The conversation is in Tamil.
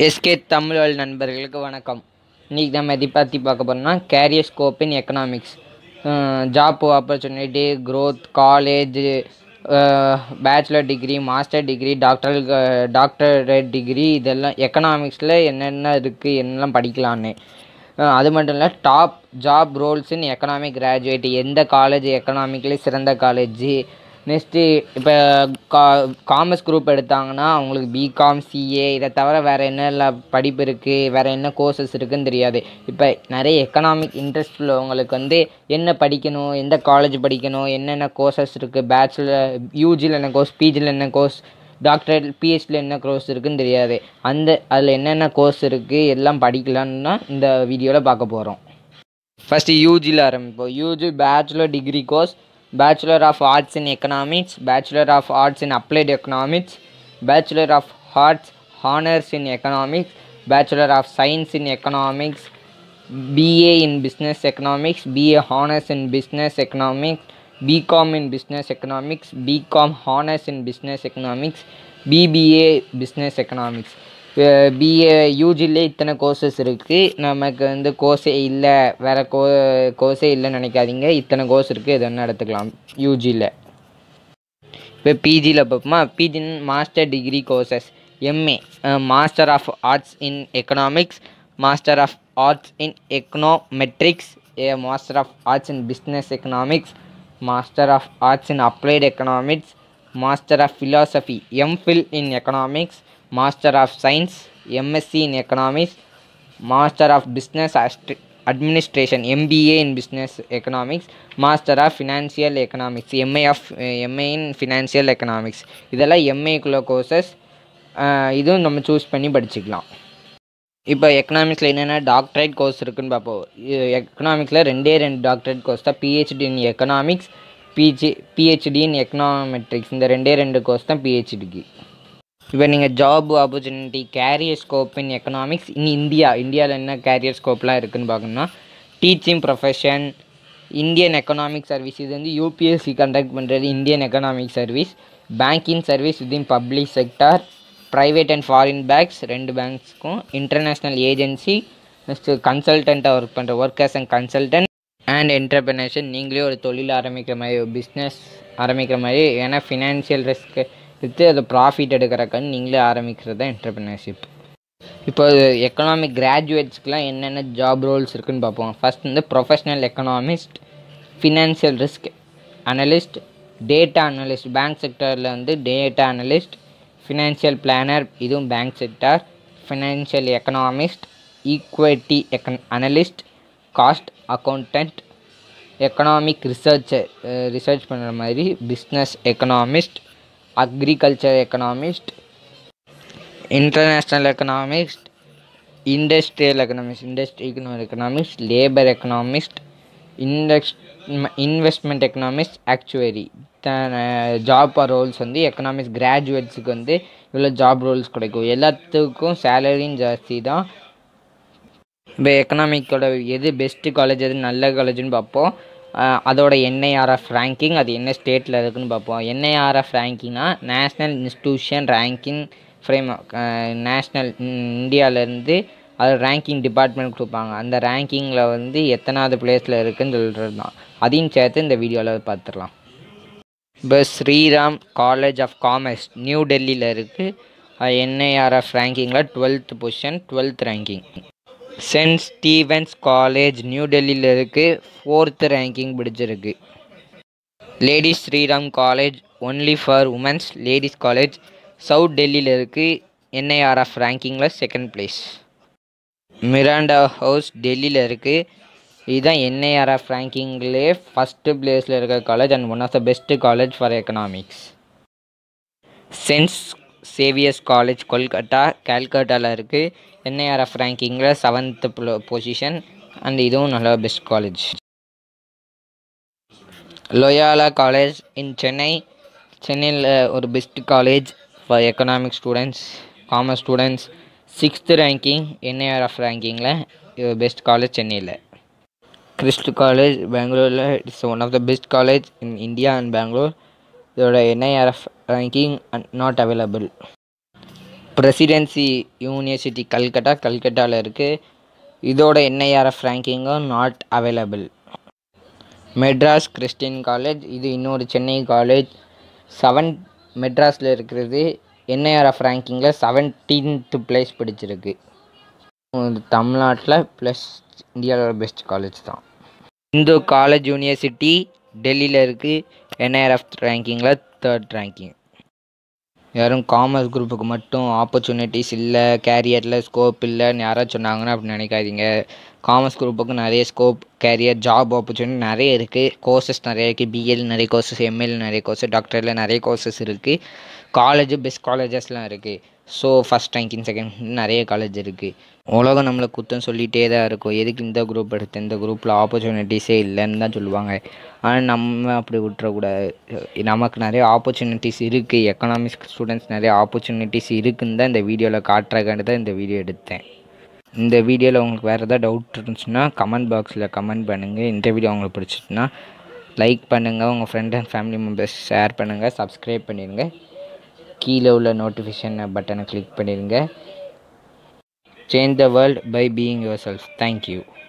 எஸ்கே தமிழ் நண்பர்களுக்கு வணக்கம் இன்றைக்கி நம்ம எதை பற்றி பார்க்க போகிறோம்னா career scope in economics job opportunity growth college bachelor degree master degree doctor doctorate degree இதெல்லாம் எக்கனாமிக்ஸில் என்னென்ன இருக்குது என்னெல்லாம் படிக்கலான்னு அஹ் அது மட்டும் இல்லை top job roles in economic graduate எந்த காலேஜ் எக்கனாமிக்லேயே சிறந்த காலேஜ் நெக்ஸ்ட்டு இப்போ கா காமர்ஸ் குரூப் எடுத்தாங்கன்னா அவங்களுக்கு பிகாம் சிஏ இதை தவிர வேறு என்னெல்லாம் படிப்பு இருக்குது வேறு என்ன கோர்சஸ் இருக்குன்னு தெரியாது இப்போ நிறைய எக்கனாமிக் இன்ட்ரெஸ்ட் உள்ளவங்களுக்கு வந்து என்ன படிக்கணும் எந்த காலேஜ் படிக்கணும் என்னென்ன கோர்சஸ் இருக்குது பேச்சுலர் யூஜியில் என்ன கோர்ஸ் பிஜியில் என்ன கோர்ஸ் டாக்டர் பிஹெச்டியில் என்ன கோர்ஸ் இருக்குன்னு தெரியாது அந்த அதில் என்னென்ன கோர்ஸ் இருக்குது எல்லாம் படிக்கலான்னு தான் இந்த வீடியோவில் பார்க்க போகிறோம் ஃபஸ்ட்டு யூஜியில் ஆரம்பிப்போம் UG bachelor degree course bachelor of arts in economics bachelor of arts in applied economics bachelor of arts honours in economics bachelor of science in economics BA in business economics BA honours in business economics BCom in business economics BCom honours in business economics BBA business economics BA யூஜிலே இத்தனை கோர்சஸ் இருக்குது நமக்கு வந்து கோர்ஸே இல்லை வேறு கோ கோர்ஸே இல்லைன்னு நினைக்காதீங்க இத்தனை கோர்ஸ் இருக்குது எது வேணால் எடுத்துக்கலாம் யூஜியில் இப்போ பிஜியில் பார்ப்போமா PG master degree courses MA master of arts in economics master of arts in econometrics master of arts in business economics master of arts in applied economics master of philosophy MPhil in economics master of science MSc in economics master of business administration MBA in business economics master of financial economics MA of MA in financial economics இதெல்லாம் எம்ஏக்குள்ள கோர்சஸ் இதுவும் நம்ம சூஸ் பண்ணி படிச்சுக்கலாம் இப்போ எக்கனாமிக்ஸில் என்னென்ன டாக்டரேட் கோர்ஸ் இருக்குன்னு பார்ப்போம் எக்கனாமிக்ஸில் ரெண்டே ரெண்டு டாக்டரேட் கோர்ஸ் தான் PhD in economics PG PhD in econometrics இந்த ரெண்டே ரெண்டு கோர்ஸ் தான் பிஹெச்டிக்கு இப்போ நீங்கள் job opportunity career scope in economics in India இந்தியாவில் என்ன கேரியர் ஸ்கோப்லாம் இருக்குதுன்னு பார்க்கணும்னா teaching profession Indian economic service இது வந்து யூபிஎஸ்சி கண்டக்ட் பண்ணுறது Indian economic service banking service within public sector private and foreign banks ரெண்டு பேங்க்ஸ்க்கும் இன்டர்நேஷ்னல் ஏஜென்சி நெக்ஸ்ட்டு கன்சல்டண்ட்டாக ஒர்க் பண்ணுற workers and consultant and entrepreneurship நீங்களே ஒரு தொழில் ஆரம்பிக்கிற மாதிரி ஒரு பிஸ்னஸ் ஆரம்பிக்கிற மாதிரி ஏன்னா ஃபினான்ஷியல் ரிஸ்க் விற்று அதை ப்ராஃபிட் எடுக்கிறக்கான்னு நீங்களே ஆரம்பிக்கிறது தான் என்டர்பிரினர்ஷிப் இப்போ எக்கனாமிக் கிராஜுவேட்ஸ்க்குலாம் என்னென்ன ஜாப் ரோல்ஸ் இருக்குன்னு பார்ப்போம் ஃபஸ்ட் வந்து professional economist financial risk analyst data analyst bank செக்டரில் வந்து டேட்டா அனலிஸ்ட் ஃபினான்ஷியல் பிளானர் இதுவும் bank sector financial economist equity econ analyst cost accountant economic researcher research பண்ணுற மாதிரி business economist agriculture economist international economist industrial economics industrial economics labour economist index investment economics actuary job roles வந்து எக்கனாமிக்ஸ் கிராஜுவேட்ஸுக்கு வந்து இவ்வளோ ஜாப் ரோல்ஸ் கிடைக்கும் எல்லாத்துக்கும் சேலரியும் ஜாஸ்தி தான் இப்போ எக்கனாமிக்கோட எது பெஸ்ட்டு காலேஜ் எது நல்ல காலேஜ்னு பார்ப்போம் அதோட என்ஐஆர்எஃப் ரேங்கிங் அது என்ன ஸ்டேட்டில் இருக்குதுன்னு பார்ப்போம் என்ஐஆர்எஃப் ரேங்கிங்னா national institution ranking frame national இந்தியாவிலேருந்து அது ரேங்கிங் டிபார்ட்மெண்ட் கொடுப்பாங்க அந்த ரேங்கிங்கில் வந்து எத்தனாவது பிளேஸில் இருக்குதுன்னு சொல்கிறது தான் அதையும் சேர்த்து இந்த வீடியோவில் பார்த்துடலாம் இப்போ Shriram college of commerce new டெல்லியில் இருக்குது என்ஐஆர்எஃப் ரேங்கிங்கில் twelfth position twelfth ranking saint Stephen's college new டெல்லியில் இருக்குது ஃபோர்த்து ரேங்கிங் பிடிச்சிருக்கு ladies Shriram college only for women's ladies college south டெல்லியில் இருக்குது என்ஐஆர்எஃப் ரேங்கிங்கில் செகண்ட் பிளேஸ் மிராண்டா ஹவுஸ் டெல்லியில் இருக்குது இதுதான் என்ஐஆர்எஃப் ரேங்கிங்லேயே ஃபஸ்ட்டு பிளேஸில் இருக்க college and one of the best college for economics saint Xavier's college Kolkata கேல்கட்டாவில் இருக்குது என்ஐஆர்எஃப் ரேங்கிங்கில் செவன்த்து பொசிஷன் அண்ட் இதுவும் நல்ல best college Loyola college in Chennai சென்னையில் ஒரு best college for economic students commerce students sixth ranking NIRF ரேங்கிங்கில் பெஸ்ட் காலேஜ் சென்னையில் கிறிஸ்ட் காலேஜ் பெங்களூரில் it's one of the best college in India and Bangalore இதோட NIRF ranking not available presidency university Calcutta கல்கட்டாவில் இருக்குது இதோட என்ஐஆர்எஃப் ரேங்கிங்கும் not available Madras Christian college இது இன்னொரு சென்னை காலேஜ் செவன் மெட்ராஸில் இருக்கிறது என்ஐஆர்எஃப் ரேங்கிங்கில் செவன்டீன்த்து பிளேஸ் பிடிச்சிருக்கு தமிழ்நாட்டில் ப்ளஸ் இந்தியாவோட பெஸ்ட் காலேஜ் தான் இந்து காலேஜ் யூனிவர்சிட்டி டெல்லியில் இருக்குது என்ஐஆர்எஃப் ரேங்கிங்கில் தேர்ட் ரேங்கிங் யாரும் காமர்ஸ் குரூப்புக்கு மட்டும் ஆப்பர்ச்சுனிட்டிஸ் இல்லை கேரியரில் ஸ்கோப் இல்லைன்னு யாராவது சொன்னாங்கன்னா அப்படி நினைக்காதீங்க காமர்ஸ் குரூப்புக்கு நிறைய ஸ்கோப் கேரியர் ஜாப் ஆப்பர்ச்சுனிட்டி நிறைய இருக்குது கோர்சஸ் நிறைய இருக்குது பிஎல் நிறைய கோர்சஸ் எம்எல் நிறைய கோர்சஸ் டாக்டரில் நிறைய கோர்சஸ் இருக்குது காலேஜ் பெஸ்ட் காலேஜஸ்லாம் இருக்குது ஸோ ஃபஸ்ட் ரேங்கிங் செகண்ட் நிறைய காலேஜ் இருக்குது உலகம் நம்மளை குத்தம் சொல்லிகிட்டே தான் இருக்கும் எதுக்கு இந்த குரூப் எடுத்து இந்த குரூப்பில் ஆப்பர்ச்சுனிட்டிஸே இல்லைன்னு தான் சொல்லுவாங்க ஆனால் நம்ம அப்படி விட்டுறக்கூடாது நமக்கு நிறைய ஆப்பர்ச்சுனிட்டிஸ் இருக்குது எக்கனாமிக்ஸ் ஸ்டூடெண்ட்ஸ் நிறைய ஆப்பர்ச்சுனிட்டிஸ் இருக்குன்னு தான் இந்த வீடியோவில் காட்டுறக்காண்டி தான் இந்த வீடியோ எடுத்தேன் இந்த வீடியோவில் உங்களுக்கு வேறு ஏதாவது டவுட் இருந்துச்சுன்னா கமெண்ட் பாக்ஸில் கமெண்ட் பண்ணுங்கள் இந்த வீடியோ உங்களுக்கு பிடிச்சிட்டுனா லைக் பண்ணுங்கள் உங்கள் friend and family members share பண்ணுங்கள் சப்ஸ்கிரைப் பண்ணிடுங்க கீழே உள்ள நோட்டிஃபிகேஷன் பட்டனை கிளிக் பண்ணிடுங்க change the world by being your self thank you